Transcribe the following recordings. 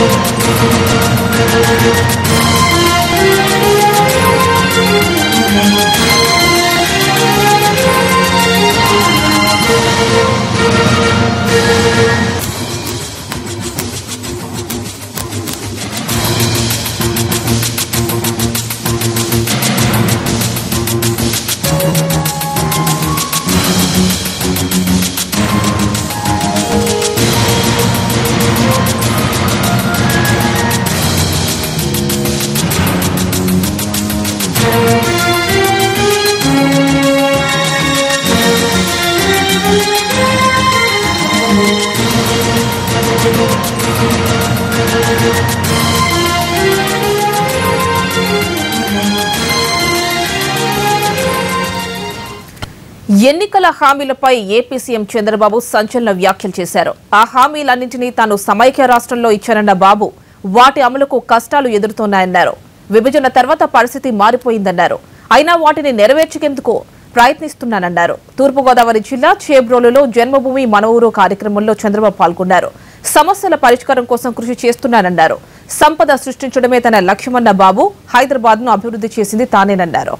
ఎన్నికల హామీలపై AP CM Chandrababu సంచలన వ్యాఖ్యలు చేశారు ఆ హామీలన్నింటినీ తాను సమైక్య రాష్ట్రంలో ఇచ్చానన్న బాబు వాటి అమలుకు కష్టాలు ఎదురుతున్నాయన్నారు విభజన తర్వాత పరిస్థితి మారిపోయిందన్నారు అయినా వాటిని నెరవేర్చేందుకు ప్రయత్నిస్తున్నానన్నారు తూర్పుగోదావరి జిల్లా చేబ్రోలులో జన్మభూమి మన ఊరు కార్యక్రమంలో చంద్రబాబు పాల్గొన్నారు సమస్యల పరిష్కారం కోసం కృషి చేస్తున్నానన్నారు సంపద సృష్టించడమే తన లక్ష్యమన్న బాబు హైదరాబాద్ ను అభివృద్ధి చేసింది తానేనన్నారు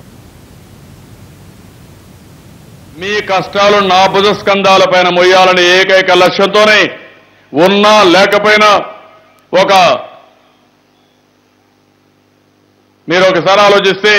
మీ కష్టాలు నా భుజస్కంధాల పైన మొయ్యాలని ఏకైక లక్ష్యంతోనే ఉన్నా లేకపోయినా ఒక మీరు ఒకసారి ఆలోచిస్తే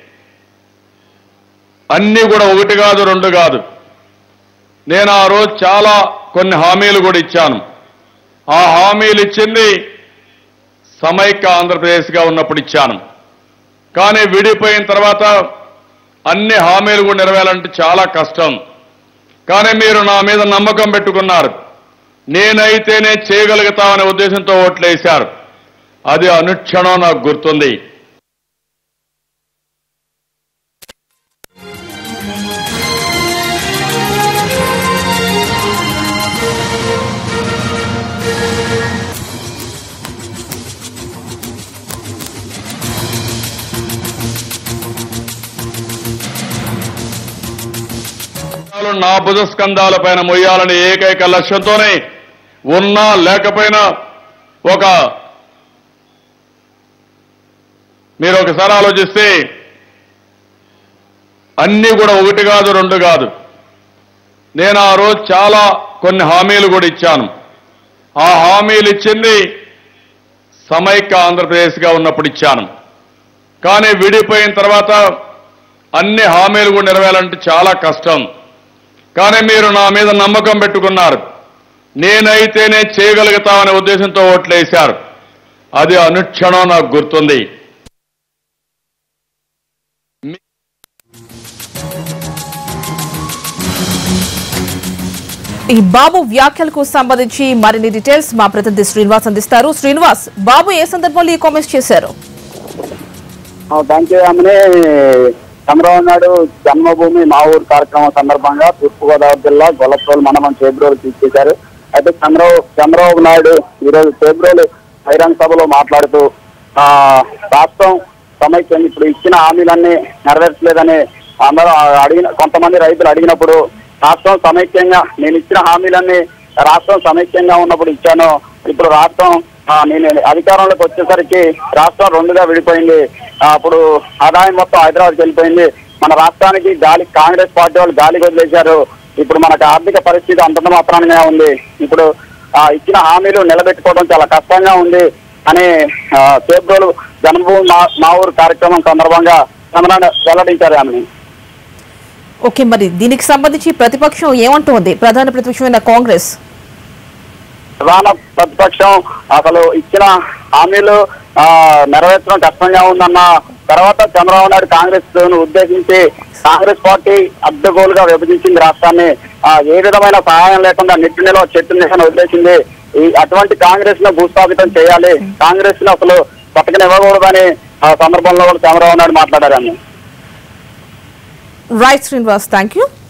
అన్నీ కూడా ఒకటి కాదు రెండు కాదు నేను ఆ రోజు చాలా కొన్ని హామీలు కూడా ఇచ్చాను ఆ హామీలు ఇచ్చింది సమైక్య ఆంధ్రప్రదేశ్గా ఉన్నప్పుడు ఇచ్చాను కానీ విడిపోయిన తర్వాత అన్ని హామీలు కూడా నెరవేరాలంటే చాలా కష్టం కానీ మీరు నా మీద నమ్మకం పెట్టుకున్నారు నేనైతేనే చేయగలుగుతామనే ఉద్దేశంతో ఓట్లు వేశారు అది అనుక్షణం నాకు గుర్తుంది కష్టాలు నా భుజస్కంధాల పైన మొయ్యాలని ఏకైక లక్ష్యంతోనే ఉన్నా లేకపోయినా ఒక మీరు ఒకసారి ఆలోచిస్తే అన్నీ కూడా ఒకటి కాదు రెండు కాదు నేను ఆ రోజు చాలా కొన్ని హామీలు కూడా ఇచ్చాను ఆ హామీలు ఇచ్చింది సమైక్య ఆంధ్రప్రదేశ్గా ఉన్నప్పుడు ఇచ్చాను కానీ విడిపోయిన తర్వాత అన్ని హామీలు కూడా నెరవేరాలంటే చాలా కష్టం కానీ మీరు నా మీద నమ్మకం పెట్టుకున్నారు నేనైతేనే చేయగలుగుతామనే ఉద్దేశంతో ఓట్లు వేశారు అది అనుక్షణం నాకు గుర్తుంది ఈ బాబు వ్యాఖ్యలకు సంబంధించి మరిన్ని డీటెయిల్స్ మా ప్రతినిధి శ్రీనివాస్ అందిస్తారు శ్రీనివాస్ బాబు ఏ సందర్భంలో ఈ కామెంట్స్ చేశారు థ్యాంక్ యూ అమ్మని చంద్రబాబు నాయుడు జన్మభూమి మా ఊరు కార్యక్రమం సందర్భంగా తూర్పుగోదావరి జిల్లా గొల్లప్రోలు మండలం చేబ్రోలు తీసుకొచ్చారు అయితే చంద్రబాబు చంద్రబాబు నాయుడు ఈరోజు చేబ్రోలు బహిరంగ సభలో మాట్లాడుతూ ఆ రాష్ట్రం సమైక్యం ఇప్పుడు ఇచ్చిన హామీలన్నీ నెరవేర్చలేదని అందరూ అడిగిన కొంతమంది రైతులు అడిగినప్పుడు రాష్ట్రం సమైక్యంగా నేను ఇచ్చిన హామీలన్నీ రాష్ట్రం సమైక్యంగా ఉన్నప్పుడు ఇచ్చాను ఇప్పుడు రాష్ట్రం ఆ, నేను అధికారంలోకి వచ్చేసరికి రాష్ట్రం రెండుగా విడిపోయింది ఆ, అప్పుడు ఆదాయం మొత్తం హైదరాబాద్కి వెళ్ళిపోయింది మన రాష్ట్రానికి గాలి కాంగ్రెస్ పార్టీ వాళ్ళు గాలికి వదిలేశారు ఇప్పుడు మనకు ఆర్థిక పరిస్థితి అంతంత మాత్రానే ఉంది ఇప్పుడు ఆ, ఇచ్చిన హామీలు నిలబెట్టుకోవడం చాలా కష్టంగా ఉంది అని ఆ, ఫిబ్రవరి జన్మభూమి మా మా ఊరు కార్యక్రమం సందర్భంగా చంద్రబాబు వెల్లడించారు ఆమెని ఓకే మరి దీనికి సంబంధించి ప్రతిపక్షం ఏమంటోంది ప్రధాన ప్రతిపక్షమైన కాంగ్రెస్ ప్రధాన ప్రతిపక్షం అసలు ఇచ్చిన హామీలు ఆ, నెరవేర్చడం కష్టంగా ఉందన్న తర్వాత చంద్రబాబు నాయుడు కాంగ్రెస్ ను ఉద్దేశించి కాంగ్రెస్ పార్టీ అడ్డగోలుగా విభజించింది రాష్ట్రాన్ని ఆ, ఏ విధమైన సహాయం లేకుండా నిట్టు నిలవ చెట్టు నిలవ వదిలేసింది ఈ అటువంటి కాంగ్రెస్ ను భూస్థాపితం చేయాలి కాంగ్రెస్ ను అసలు బతకనివ్వకూడదని ఆ సందర్భంలో కూడా చంద్రబాబు నాయుడు మాట్లాడారు రైట్ శ్రీనివాస్ థ్యాంక్ యూ